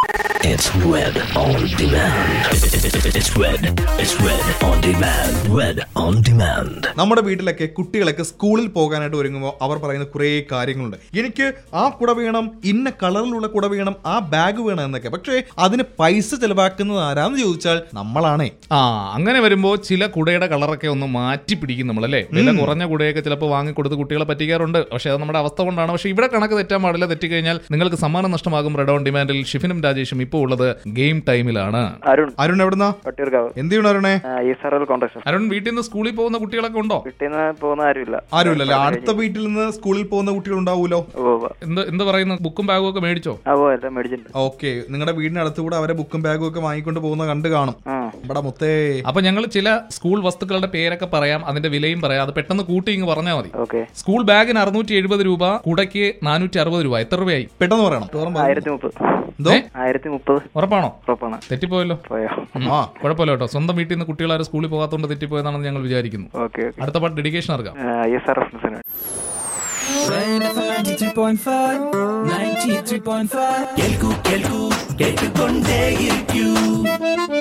It's red on demand. It's red. It's red on demand. Red on demand. നമ്മുടെ വീട്ടിലൊക്കെ കുട്ടികളൊക്കെ സ്കൂളിൽ പോകാനായിട്ട് ഒരുങ്ങുമ്പോൾ അവർ പറയുന്ന കുറേ കാര്യങ്ങളുണ്ട് എനിക്ക് ആ കുട വേണം ഇന്ന കളറിലുള്ള കുട വേണം ആ ബാഗ് വേണം എന്നൊക്കെ പക്ഷേ അതിന് പൈസ ചെലവാക്കുന്നത് ആരാന്ന് ചോദിച്ചാൽ നമ്മളാണേ ആ അങ്ങനെ വരുമ്പോൾ ചില കുടയുടെ കളറൊക്കെ ഒന്ന് മാറ്റി പിടിക്കും നമ്മളല്ലേ വില കുറഞ്ഞ കുടയൊക്കെ ചിലപ്പോൾ വാങ്ങിക്കൊടുത്ത് കുട്ടികളെ പറ്റിക്കാറുണ്ട് പക്ഷേ അത് നമ്മുടെ അവസ്ഥ കൊണ്ടാണ് പക്ഷേ ഇവിടെ കണക്ക് തെറ്റാൻ പാടില്ല തെറ്റിക്കഴിഞ്ഞാൽ നിങ്ങൾക്ക് സമ്മാനം നഷ്ടമാകും റെഡ് ഓൺ ഡിമാൻഡിൽ ഷിഫിനും രാജേഷും ഇപ്പോൾ ഉള്ളത് ഗെയിം ടൈമിലാണ് അരുൺ അരുൺ എവിടുന്നാ പട്ടിയൂർക്കാവ് എന്ത് ചെയ്യണം അരുണേ ഈ സർവൽ കോൺട്രാക്ടർ അരുൺ വീട്ടിൽ നിന്ന് സ്കൂളിൽ പോകുന്ന കുട്ടികളൊക്കെ ഉണ്ടോ വീട്ടിൽ നിന്ന് പോകുന്ന ആരുമില്ല ആരുമില്ലല്ലേ അടുത്ത വീട്ടിൽ നിന്ന് സ്കൂളിൽ പോകുന്ന കുട്ടികൾ ഉണ്ടാവൂലോ ഓ ഓ. എന്ത് എന്ത് പറയുന്നു ബുക്കും ബാഗും ഒക്കെ മേടിച്ചോ ആ ഓ എല്ലാം മേടിച്ചിട്ടുണ്ട് ഓക്കെ നിങ്ങളുടെ വീടിനടുത്ത് കൂടെ അവരെ ബുക്കും ബാഗും ഒക്കെ വാങ്ങിക്കൊണ്ട് പോകുന്ന കണ്ട് കാണും ആ ഇവിടെ മുത്തേ അപ്പൊ ഞങ്ങൾ ചില സ്കൂൾ വസ്തുക്കളുടെ പേരൊക്കെ പറയാം അതിന്റെ വിലയും പറയാം അത് പെട്ടെന്ന് കൂട്ടി ഇങ്ങ് പറഞ്ഞാൽ മതി ഓക്കെ സ്കൂൾ ബാഗിന് അറുന്നൂറ്റി എഴുപത് രൂപ കുടയ്ക്ക് നാനൂറ്റി അറുപത് രൂപ എത്ര രൂപയായി പെട്ടെന്ന് പറയണം ചോറും പറ. ആയിരത്തി മുപ്പത് എന്തോ ആയിരത്തി മുപ്പത് ഉറപ്പാണോ ഉറപ്പാണ് തെറ്റിപ്പോയല്ലോ പോയോ ആ കുഴപ്പമില്ല കേട്ടോ സ്വന്തം വീട്ടിൽ നിന്ന് കുട്ടികളാരും സ്കൂളിൽ പോകാത്തതുകൊണ്ട് തെറ്റിപ്പോയതാണെന്ന് ഞങ്ങൾ വിചാരിക്കുന്നു ഓക്കെ ഓക്കെ അടുത്ത പാട്ട് ഡെഡിക്കേഷൻ ഇറക്കാം I S R F Rain FM 93.5, 93.5. Kelku, kelku, kelku konde irkku.